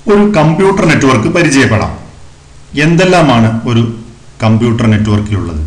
ഒരു computer network പരിചയപ്പെടാം എന്തെല്ലാമാണ് ഒരു കമ്പ്യൂട്ടർ നെറ്റ്വർക്കിലുള്ളത്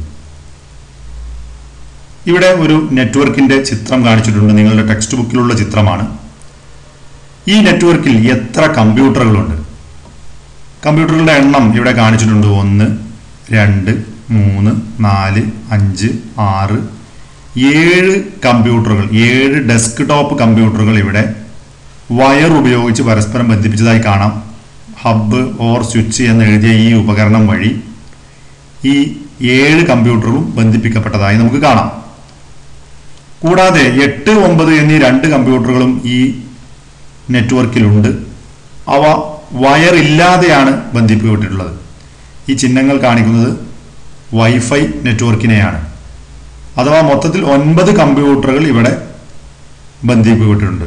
ഇവിടെ ഒരു നെറ്റ്വർക്കിന്റെ ചിത്രം കാണിച്ചിട്ടുണ്ട് നിങ്ങളുടെ ടെക്സ്റ്റ് ബുക്കിലുള്ള ചിത്രമാണ് ഈ നെറ്റ്വർക്കിൽ എത്ര കമ്പ്യൂട്ടറുകളുണ്ട് കമ്പ്യൂട്ടറുകളുടെ എണ്ണം ഇവിടെ കാണിച്ചിട്ടുണ്ട് ഒന്ന് രണ്ട് മൂന്ന് നാല് അഞ്ച് ആറ് ഏഴ് കമ്പ്യൂട്ടറുകൾ ഏഴ് ഡെസ്ക് ടോപ്പ് കമ്പ്യൂട്ടറുകൾ ഇവിടെ വയർ ഉപയോഗിച്ച് പരസ്പരം ബന്ധിപ്പിച്ചതായി കാണാം ഹബ്ബ് ഓർ സ്വിച്ച് എന്ന് എഴുതിയ ഈ ഉപകരണം വഴി ഈ ഏഴ് കമ്പ്യൂട്ടറും ബന്ധിപ്പിക്കപ്പെട്ടതായി നമുക്ക് കാണാം കൂടാതെ എട്ട് ഒമ്പത് എന്നീ രണ്ട് കമ്പ്യൂട്ടറുകളും ഈ നെറ്റ്വർക്കിലുണ്ട് അവ വയർ ഇല്ലാതെയാണ് ബന്ധിപ്പിക്കപ്പെട്ടിട്ടുള്ളത് ഈ ചിഹ്നങ്ങൾ കാണിക്കുന്നത് വൈഫൈ നെറ്റ്വർക്കിനെയാണ് അഥവാ മൊത്തത്തിൽ ഒൻപത് കമ്പ്യൂട്ടറുകൾ ഇവിടെ ബന്ധിപ്പിക്കപ്പെട്ടിട്ടുണ്ട്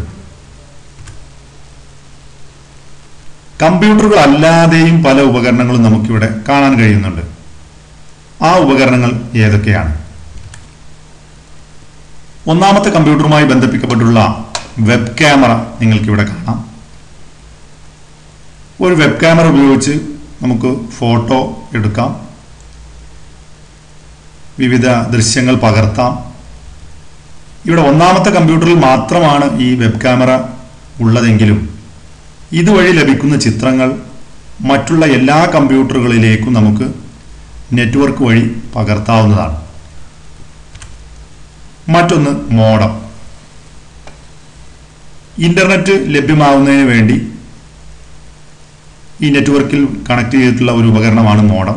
കമ്പ്യൂട്ടറുകൾ അല്ലാതെയും പല ഉപകരണങ്ങളും നമുക്കിവിടെ കാണാൻ കഴിയുന്നുണ്ട് ആ ഉപകരണങ്ങൾ ഏതൊക്കെയാണ് ഒന്നാമത്തെ കമ്പ്യൂട്ടറുമായി ബന്ധിപ്പിക്കപ്പെട്ടുള്ള വെബ് ക്യാമറ നിങ്ങൾക്കിവിടെ കാണാം ഒരു വെബ് ക്യാമറ ഉപയോഗിച്ച് നമുക്ക് ഫോട്ടോ എടുക്കാം വിവിധ ദൃശ്യങ്ങൾ പകർത്താം ഇവിടെ ഒന്നാമത്തെ കമ്പ്യൂട്ടറിൽ മാത്രമാണ് ഈ വെബ് ക്യാമറ ഉള്ളതെങ്കിലും ഇതുവഴി ലഭിക്കുന്ന ചിത്രങ്ങൾ മറ്റുള്ള എല്ലാ കമ്പ്യൂട്ടറുകളിലേക്കും നമുക്ക് നെറ്റ്വർക്ക് വഴി പകർത്താവുന്നതാണ് മറ്റൊന്ന് മോഡം ഇന്റർനെറ്റ് ലഭ്യമാവുന്നതിന് വേണ്ടി ഈ നെറ്റ്വർക്കിൽ കണക്ട് ചെയ്തിട്ടുള്ള ഒരു ഉപകരണമാണ് മോഡം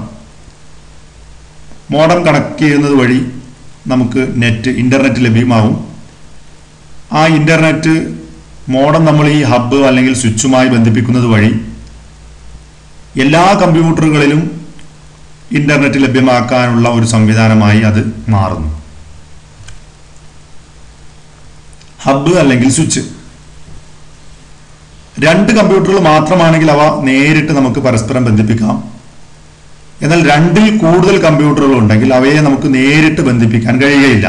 മോഡം കണക്ട് ചെയ്യുന്നത് വഴി നമുക്ക് നെറ്റ് ഇന്റർനെറ്റ് ലഭ്യമാവും ആ ഇന്റർനെറ്റ് മോഡം നമ്മൾ ഈ ഹബ്ബ് അല്ലെങ്കിൽ സ്വിച്ചുമായി ബന്ധിപ്പിക്കുന്നത് വഴി എല്ലാ കമ്പ്യൂട്ടറുകളിലും ഇന്റർനെറ്റ് ലഭ്യമാക്കാനുള്ള ഒരു സംവിധാനമായി അത് മാറുന്നു ഹബ്ബ് അല്ലെങ്കിൽ സ്വിച്ച് രണ്ട് കമ്പ്യൂട്ടറുകൾ മാത്രമാണെങ്കിൽ അവ നേരിട്ട് നമുക്ക് പരസ്പരം ബന്ധിപ്പിക്കാം എന്നാൽ രണ്ടിൽ കൂടുതൽ കമ്പ്യൂട്ടറുകൾ ഉണ്ടെങ്കിൽ അവയെ നമുക്ക് നേരിട്ട് ബന്ധിപ്പിക്കാൻ കഴിയുകയില്ല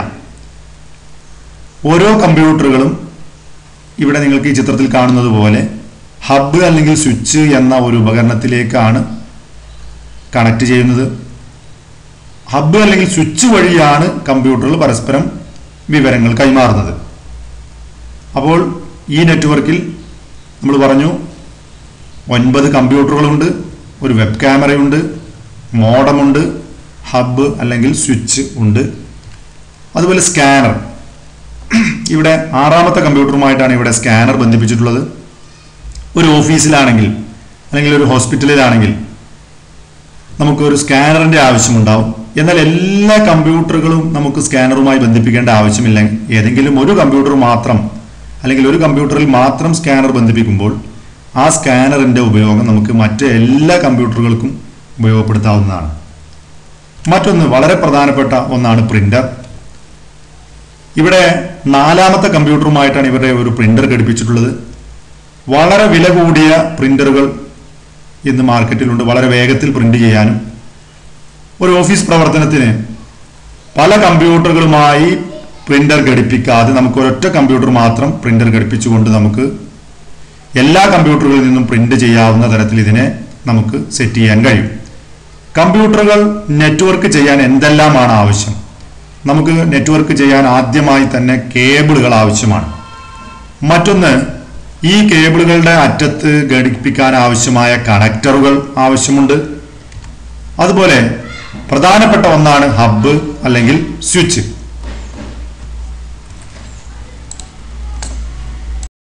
ഓരോ കമ്പ്യൂട്ടറുകളും ഇവിടെ നിങ്ങൾക്ക് ഈ ചിത്രത്തിൽ കാണുന്നത് പോലെ ഹബ്ബ് അല്ലെങ്കിൽ സ്വിച്ച് എന്ന ഒരു ഉപകരണത്തിലേക്കാണ് കണക്ട് ചെയ്യുന്നത് ഹബ്ബ് അല്ലെങ്കിൽ സ്വിച്ച് വഴിയാണ് കമ്പ്യൂട്ടറുകൾ പരസ്പരം വിവരങ്ങൾ കൈമാറുന്നത് അപ്പോൾ ഈ നെറ്റ്വർക്കിൽ നമ്മൾ പറഞ്ഞു ഒൻപത് കമ്പ്യൂട്ടറുകളുണ്ട് ഒരു വെബ് ക്യാമറയുണ്ട് മോഡമുണ്ട് ഹബ്ബ് അല്ലെങ്കിൽ സ്വിച്ച് ഉണ്ട് അതുപോലെ സ്കാനർ ഇവിടെ ആറാമത്തെ കമ്പ്യൂട്ടറുമായിട്ടാണ് ഇവിടെ സ്കാനർ ബന്ധിപ്പിച്ചിട്ടുള്ളത് ഒരു ഓഫീസിലാണെങ്കിൽ അല്ലെങ്കിൽ ഒരു ഹോസ്പിറ്റലിലാണെങ്കിൽ നമുക്ക് ഒരു സ്കാനറിന്റെ ആവശ്യമുണ്ടാവും എന്നാൽ എല്ലാ കമ്പ്യൂട്ടറുകളും നമുക്ക് സ്കാനറുമായി ബന്ധിപ്പിക്കേണ്ട ആവശ്യമില്ല ഏതെങ്കിലും ഒരു കമ്പ്യൂട്ടർ മാത്രം അല്ലെങ്കിൽ ഒരു കമ്പ്യൂട്ടറിൽ മാത്രം സ്കാനർ ബന്ധിപ്പിക്കുമ്പോൾ ആ സ്കാനറിന്റെ ഉപയോഗം നമുക്ക് മറ്റ് എല്ലാ കമ്പ്യൂട്ടറുകൾക്കും ഉപയോഗപ്പെടുത്താവുന്നതാണ് മറ്റൊന്ന് വളരെ പ്രധാനപ്പെട്ട ഒന്നാണ് പ്രിന്റർ ഇവിടെ നാലാമത്തെ കമ്പ്യൂട്ടറുമായിട്ടാണ് ഇവരുടെ ഒരു പ്രിന്റർ ഘടിപ്പിച്ചിട്ടുള്ളത് വളരെ വില കൂടിയ പ്രിന്ററുകൾ ഇന്ന് മാർക്കറ്റിലുണ്ട് വളരെ വേഗത്തിൽ പ്രിന്റ് ചെയ്യാനും ഒരു ഓഫീസ് പ്രവർത്തനത്തിന് പല കമ്പ്യൂട്ടറുകളുമായി പ്രിന്റർ ഘടിപ്പിക്കാതെ നമുക്ക് ഒരൊറ്റ കമ്പ്യൂട്ടർ മാത്രം പ്രിന്റർ ഘടിപ്പിച്ചുകൊണ്ട് നമുക്ക് എല്ലാ കമ്പ്യൂട്ടറുകളിൽ നിന്നും പ്രിന്റ് ചെയ്യാവുന്ന തരത്തിൽ ഇതിനെ നമുക്ക് സെറ്റ് ചെയ്യാൻ കഴിയും കമ്പ്യൂട്ടറുകൾ നെറ്റ്വർക്ക് ചെയ്യാൻ എന്തെല്ലാമാണ് ആവശ്യം നമുക്ക് നെറ്റ്വർക്ക് ചെയ്യാൻ ആദ്യമായി തന്നെ കേബിളുകൾ ആവശ്യമാണ് മറ്റൊന്ന് ഈ കേബിളുകളുടെ അറ്റത്ത് ഘടിപ്പിക്കാൻ ആവശ്യമായ കണക്ടറുകൾ ആവശ്യമുണ്ട് അതുപോലെ പ്രധാനപ്പെട്ട ഒന്നാണ് ഹബ്ബ് അല്ലെങ്കിൽ സ്വിച്ച്